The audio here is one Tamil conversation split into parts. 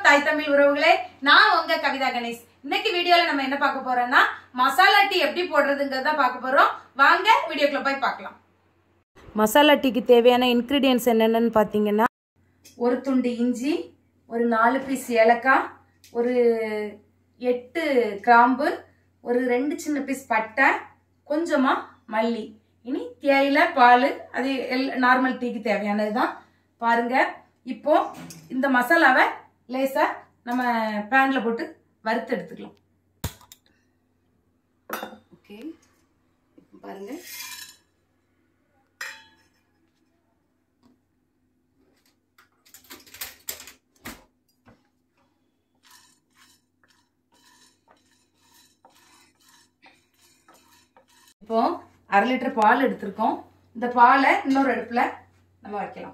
தாய் தமிழ் உறவுகளே நான் உங்க கவிதா கணேஷ் இன்னைக்கு வீடியோல நம்ம என்ன பார்க்க போறோம்னா மசாலா டீ எப்படி போடுறதுங்கிறத பார்க்க போறோம் வாங்க வீடியோக்குள்ள போய் பார்க்கலாம் மசாலா டீக்கு தேவையான இன்க்ரீடியன்ஸ் என்னென்னு பார்த்தீங்கன்னா ஒரு துண்டு இஞ்சி ஒரு நாலு பீஸ் ஏலக்காய் ஒரு எட்டு கிராம்பு ஒரு ரெண்டு சின்ன பீஸ் பட்டை கொஞ்சமா மல்லி இனி தேயிலை பால் அது எல் நார்மல் டீக்கு தேவையானது தான் பாருங்க இப்போ இந்த மசாலாவை லேசா நம்ம பேன்ல போட்டு வறுத்து எடுத்துக்கலாம் ஓகே இப்போ பாருங்க இப்போ அரை லிட்டர் பால் எடுத்திருக்கோம் இந்த பாலை இன்னொரு அடுப்புல நம்ம வைக்கலாம்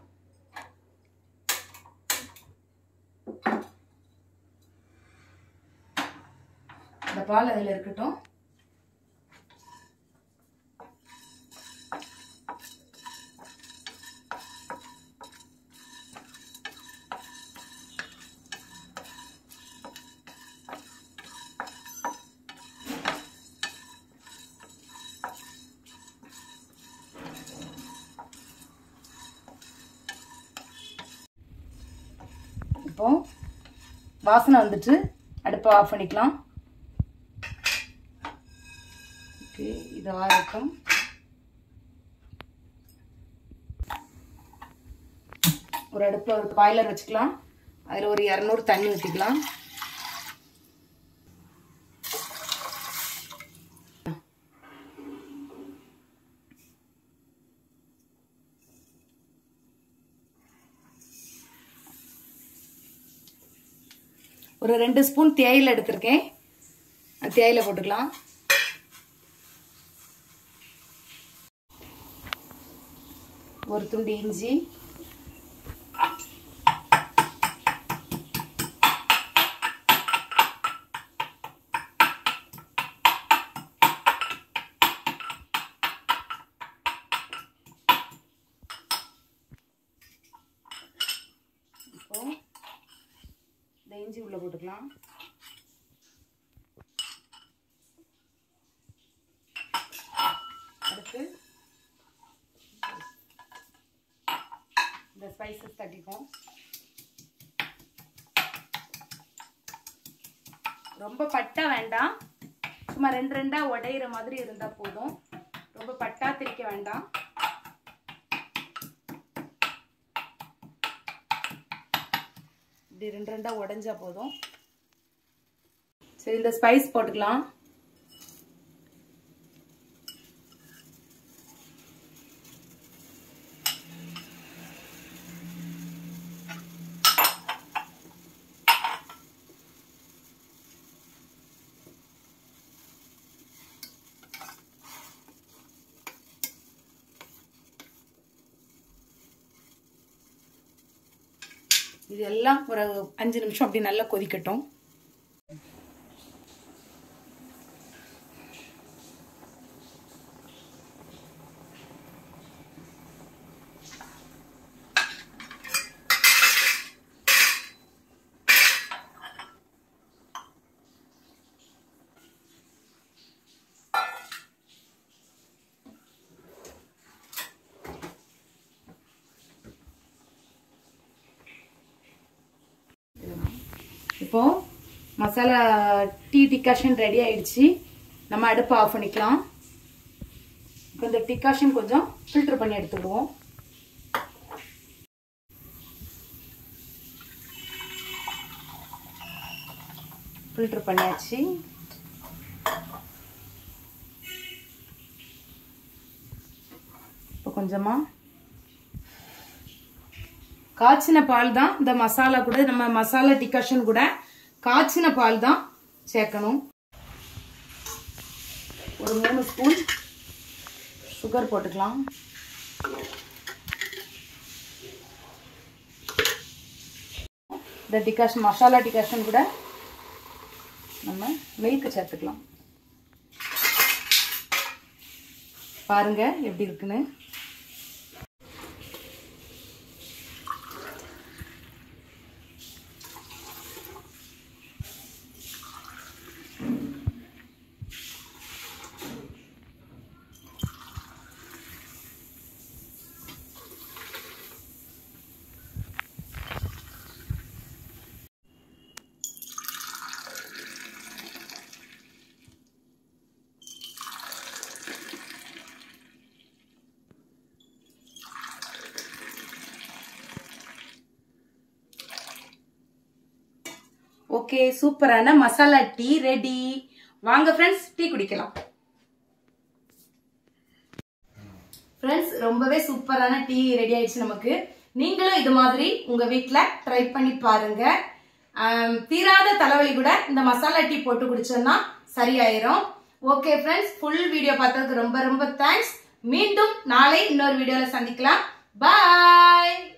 இந்த பால் அதில் இருக்கட்டும் இப்போ வாசனை வந்துட்டு அடுப்பை ஆஃப் பண்ணிக்கலாம் ஓகே இது ஆறட்டும் ஒரு அடுப்பில் ஒரு பாய்லர் வச்சுக்கலாம் அதில் ஒரு இரநூறு தண்ணி ஊற்றிக்கலாம் ஒரு ரெண்டு ஸ்பூன் தேயிலை எடுத்திருக்கேன் அது தேயிலை போட்டுக்கலாம் ஒரு துண்டு இஞ்சி இப்போ இந்த இஞ்சி உள்ள போட்டுக்கலாம் அடுத்து இந்த ஸ்பைசஸ் தட்டிக்கும் ரொம்ப பட்டா வேண்டாம் சும்மா ரெண்டு ரெண்டா உடையிற மாதிரி இருந்தா போதும் ரொம்ப பட்டா திரிக்க வேண்டாம் இப்படி ரெண்டு ரெண்டா உடைஞ்சா போதும் சரி இந்த ஸ்பைஸ் போட்டுக்கலாம் இது எல்லாம் ஒரு அஞ்சு நிமிஷம் அப்படி நல்லா கொதிக்கட்டும் இப்போ மசாலா டீ டிகாஷன் ரெடி ஆயிடுச்சு நம்ம அடுப்பை ஆஃப் பண்ணிக்கலாம் இப்போ இந்த டிகாஷன் கொஞ்சம் ஃபில்டர் பண்ணி எடுத்துக்கிடுவோம் ஃபில்டர் பண்ணியாச்சு இப்போ கொஞ்சமா காய்ச்சின பால் தான் இந்த மசாலா கூட நம்ம மசாலா டிகாஷன் கூட காய்ச்சின பால் தான் சேர்க்கணும் ஒரு மூணு ஸ்பூன் சுகர் போட்டுக்கலாம் இந்த டிகாஷன் மசாலா டிகாஷன் கூட நம்ம மில்க் சேர்த்துக்கலாம் பாருங்க எப்படி இருக்குன்னு ஓகே சூப்பரான மசாலா டீ ரெடி வாங்க ஃப்ரெண்ட்ஸ் டீ குடிக்கலாம் ஃப்ரெண்ட்ஸ் ரொம்பவே சூப்பரான டீ ரெடி ஆயிடுச்சு நமக்கு நீங்களும் இது மாதிரி உங்க வீட்ல ட்ரை பண்ணி பாருங்க ஆம், தீராத தலைவலி கூட இந்த மசாலா டீ போட்டு குடிச்சோம்னா சரியாயிரும் ஓகே ஃப்ரெண்ட்ஸ் ஃபுல் வீடியோ பார்த்ததுக்கு ரொம்ப ரொம்ப தேங்க்ஸ் மீண்டும் நாளை இன்னொரு வீடியோல சந்திக்கலாம் பாய்